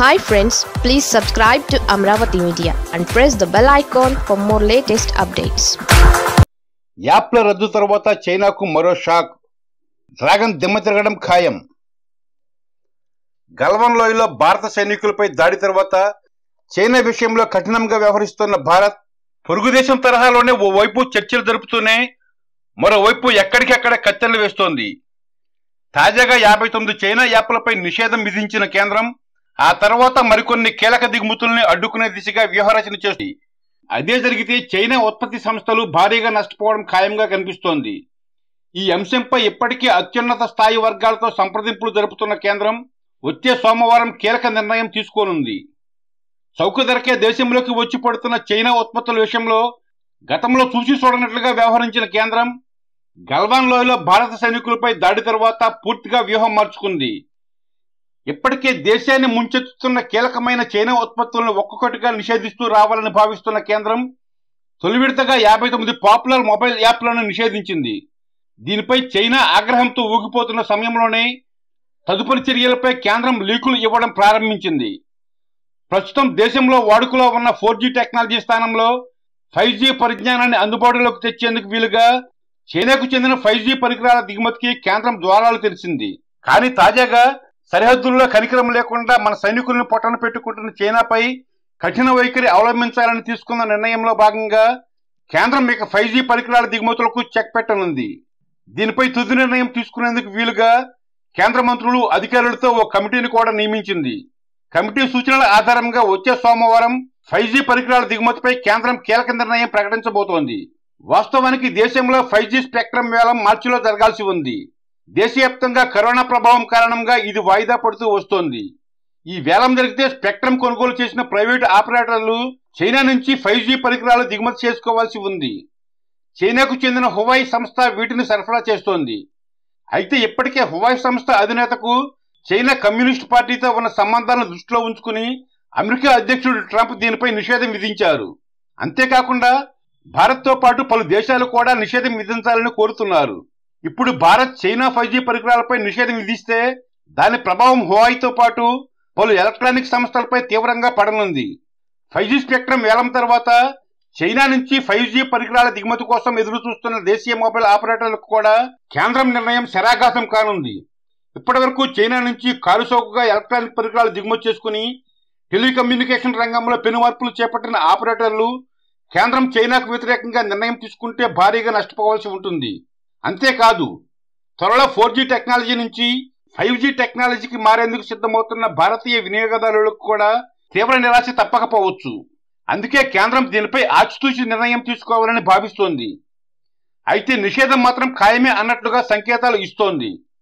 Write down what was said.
hi friends please subscribe to Amaravati media and press the bell icon for more latest updates యాప్ల రద్దు తర్వాత చైనాకు మరో షాక్ డ్రాగన్ దిమ్మ తిరగడం ఖాయం గల్వన్ లోయలో భారత సైనికులపై దాడి తర్వాత చైనా విషయంలో కఠినంగా వ్యవహరిస్తున్న భారత్ పొరుగు దేశం తరహాలోనే ఓవైపు చర్చలు జరుపుతూనే మరోవైపు ఎక్కడికెక్కడ కత్తెరలు వేస్తోంది తాజాగా యాభై తొమ్మిది చైనా యాప్లపై నిషేధం విధించిన కేంద్రం ఆ తర్వాత మరికొన్ని కీలక దిగుమతుల్ని అడ్డుకునే దిశగా వ్యూహరచన చేస్తుంది అదే జరిగితే చైనా ఉత్పత్తి సంస్థలు భారీగా నష్టపోవడం ఖాయంగా కనిపిస్తోంది ఈ అంశంపై ఇప్పటికే అత్యున్నత స్థాయి వర్గాలతో సంప్రదింపులు జరుపుతున్న కేంద్రం వచ్చే సోమవారం కీలక నిర్ణయం తీసుకోనుంది చౌక ధరకే దేశంలోకి వచ్చి పడుతున్న చైనా ఉత్పత్తుల విషయంలో గతంలో చూసి చూడనట్లుగా వ్యవహరించిన కేంద్రం గల్వాన్ లోయలో భారత సైనికులపై దాడి తర్వాత పూర్తిగా వ్యూహం మార్చుకుంది ఇప్పటికే దేశాన్ని ముంచెత్తుతున్న కీలకమైన చైనా ఉత్పత్తులను ఒక్కొక్కటిగా నిషేధిస్తూ రావాలని భావిస్తున్న కేంద్రం తొలి విడతగా యాభై తొమ్మిది పాపులర్ మొబైల్ యాప్లను నిషేధించింది దీనిపై చైనా ఆగ్రహంతో ఊగిపోతున్న సమయంలోనే తదుపరి చర్యలపై కేంద్రం లీకులు ఇవ్వడం ప్రారంభించింది ప్రస్తుతం దేశంలో వాడుకలో ఉన్న ఫోర్ జీ టెక్నాలజీ స్థానంలో ఫైవ్ జీ పరిజ్ఞానాన్ని అందుబాటులోకి తెచ్చేందుకు వీలుగా చైనాకు చెందిన ఫైవ్ జీ పరికరాల దిగుమతికి కేంద్రం ద్వారాలు తెరిచింది కానీ తాజాగా సరిహద్దుల్లో కనికరం లేకుండా మన సైనికులను పొట్టన పెట్టుకుంటున్న చైనాపై కఠిన వైఖరి అవలంబించాలని తీసుకున్న నిర్ణయంలో భాగంగా కేంద్రం ఇక ఫైవ్ జీ పరికరాల దిగుమతులకు చెక్ పెట్టనుంది దీనిపై తుది నిర్ణయం తీసుకునేందుకు వీలుగా కేంద్ర మంత్రులు అధికారులతో ఓ కమిటీని కూడా నియమించింది కమిటీ సూచనల ఆధారంగా వచ్చే సోమవారం ఫైవ్ జీ పరికరాల దిగుమతిపై కేంద్రం కీలక నిర్ణయం ప్రకటించబోతోంది వాస్తవానికి దేశంలో ఫైవ్ జీ స్పెక్ట్రమ్ వేలం మార్చిలో జరగాల్సి ఉంది దేశవ్యాప్తంగా కరోనా ప్రభావం కారణంగా ఇది వాయిదా పడుతూ వస్తోంది ఈ వేలం జరిగితే స్పెక్ట్రమ్ కొనుగోలు చేసిన ప్రైవేటు ఆపరేటర్లు చైనా నుంచి ఫైవ్ జీ పరికరాలు దిగుమతి చేసుకోవాల్సి ఉంది చైనాకు చెందిన హువాయి సంస్థ వీటిని సరఫరా చేస్తోంది అయితే ఇప్పటికే హువాయి సంస్థ అధినేతకు చైనా కమ్యూనిస్ట్ పార్టీతో ఉన్న సంబంధాలను దృష్టిలో ఉంచుకుని అమెరికా అధ్యక్షుడు ట్రంప్ దీనిపై నిషేధం విధించారు అంతేకాకుండా భారత్తో పాటు పలు దేశాలు కూడా నిషేధం విధించాలని కోరుతున్నారు ఇప్పుడు భారత్ చైనా ఫైవ్ జీ పరికరాలపై నిషేధం విధిస్తే దాని ప్రభావం హువాయితో పాటు పలు ఎలక్ట్రానిక్ సంస్థలపై తీవ్రంగా పడనుంది ఫైవ్ జీ స్పెక్ట్రమ్ వేలం తర్వాత చైనా నుంచి ఫైవ్ జీ పరికరాల దిగుమతి కోసం ఎదురు చూస్తున్న దేశీయ మొబైల్ ఆపరేటర్లకు కూడా కేంద్రం నిర్ణయం శరాఘాతం కానుంది ఇప్పటివరకు చైనా నుంచి కారుసోకుగా ఎలక్ట్రానిక్ పరికరాలు దిగుమతి చేసుకుని టెలికమ్యూనికేషన్ రంగంలో పెనుమార్పులు చేపట్టిన ఆపరేటర్లు కేంద్రం చైనాకు వ్యతిరేకంగా నిర్ణయం తీసుకుంటే భారీగా నష్టపోవాల్సి ఉంటుంది అంతేకాదు త్వరలో ఫోర్ జీ టెక్నాలజీ నుంచి ఫైవ్ జీ టెక్నాలజీకి మారేందుకు సిద్ధమవుతున్న భారతీయ వినియోగదారులకు కూడా తీవ్ర నిరాశ తప్పకపోవచ్చు అందుకే కేంద్రం దీనిపై ఆచితూచి నిర్ణయం తీసుకోవాలని భావిస్తోంది అయితే నిషేధం మాత్రం ఖాయమే అన్నట్లుగా సంకేతాలు ఇస్తోంది